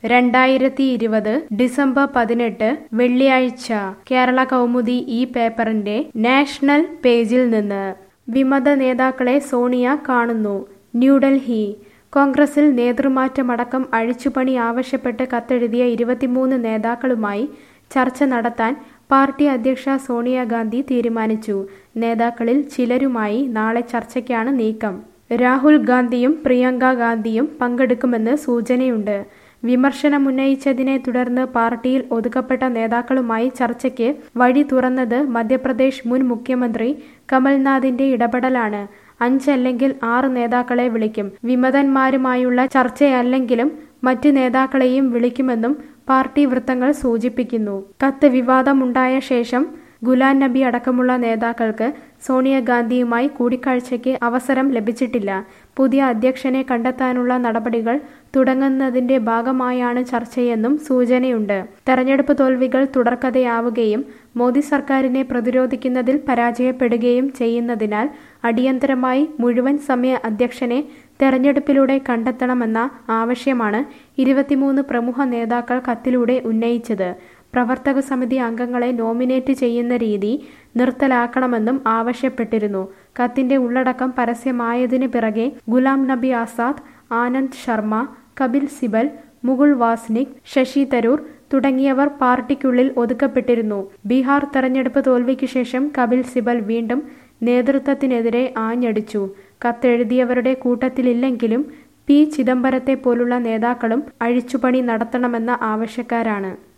രണ്ടായിരത്തി ഇരുപത് ഡിസംബർ പതിനെട്ട് വെള്ളിയാഴ്ച കേരള കൗമുദി ഈ പേപ്പറിന്റെ നാഷണൽ പേജിൽ നിന്ന് വിമത നേതാക്കളെ സോണിയ കാണുന്നു ന്യൂഡൽഹി കോൺഗ്രസിൽ നേതൃമാറ്റമടക്കം അഴിച്ചുപണി ആവശ്യപ്പെട്ട് കത്തെഴുതിയ ഇരുപത്തിമൂന്ന് നേതാക്കളുമായി ചർച്ച നടത്താൻ പാർട്ടി അധ്യക്ഷ സോണിയാഗാന്ധി തീരുമാനിച്ചു നേതാക്കളിൽ ചിലരുമായി നാളെ ചർച്ചയ്ക്കാണ് നീക്കം രാഹുൽ ഗാന്ധിയും പ്രിയങ്ക ഗാന്ധിയും പങ്കെടുക്കുമെന്ന് സൂചനയുണ്ട് വിമർശനമുന്നയിച്ചതിനെ തുടർന്ന് പാർട്ടിയിൽ ഒതുക്കപ്പെട്ട നേതാക്കളുമായി ചർച്ചയ്ക്ക് വഴി തുറന്നത് മധ്യപ്രദേശ് മുൻ മുഖ്യമന്ത്രി കമൽനാഥിന്റെ ഇടപെടലാണ് അഞ്ചല്ലെങ്കിൽ ആറ് നേതാക്കളെ വിളിക്കും വിമതന്മാരുമായുള്ള ചർച്ചയല്ലെങ്കിലും മറ്റ് നേതാക്കളെയും വിളിക്കുമെന്നും പാർട്ടി വൃത്തങ്ങൾ സൂചിപ്പിക്കുന്നു കത്ത് വിവാദമുണ്ടായ ശേഷം ഗുലാം നബി അടക്കമുള്ള നേതാക്കൾക്ക് സോണിയാഗാന്ധിയുമായി കൂടിക്കാഴ്ചയ്ക്ക് അവസരം ലഭിച്ചിട്ടില്ല പുതിയ അധ്യക്ഷനെ കണ്ടെത്താനുള്ള നടപടികൾ തുടങ്ങുന്നതിന്റെ ഭാഗമായാണ് ചർച്ചയെന്നും സൂചനയുണ്ട് തെരഞ്ഞെടുപ്പ് തോൽവികൾ തുടർക്കഥയാവുകയും മോദി സർക്കാരിനെ പ്രതിരോധിക്കുന്നതിൽ പരാജയപ്പെടുകയും ചെയ്യുന്നതിനാൽ അടിയന്തരമായി മുഴുവൻ സമയ അധ്യക്ഷനെ തെരഞ്ഞെടുപ്പിലൂടെ കണ്ടെത്തണമെന്ന ആവശ്യമാണ് ഇരുപത്തിമൂന്ന് പ്രമുഖ നേതാക്കൾ കത്തിലൂടെ ഉന്നയിച്ചത് പ്രവർത്തക സമിതി അംഗങ്ങളെ നോമിനേറ്റ് ചെയ്യുന്ന രീതി നിർത്തലാക്കണമെന്നും ആവശ്യപ്പെട്ടിരുന്നു കത്തിന്റെ ഉള്ളടക്കം പരസ്യമായതിനു പിറകെ ഗുലാം നബി ആസാദ് ആനന്ദ് ശർമ്മ കപിൽ സിബൽ മുകുൾ വാസ്നിക് ശശി തരൂർ തുടങ്ങിയവർ പാർട്ടിക്കുള്ളിൽ ഒതുക്കപ്പെട്ടിരുന്നു ബീഹാർ തെരഞ്ഞെടുപ്പ് തോൽവിക്ക് ശേഷം കപിൽ സിബൽ വീണ്ടും നേതൃത്വത്തിനെതിരെ ആഞ്ഞടിച്ചു കത്തെഴുതിയവരുടെ കൂട്ടത്തിലില്ലെങ്കിലും പി ചിദംബരത്തെ പോലുള്ള നേതാക്കളും അഴിച്ചുപണി നടത്തണമെന്ന ആവശ്യക്കാരാണ്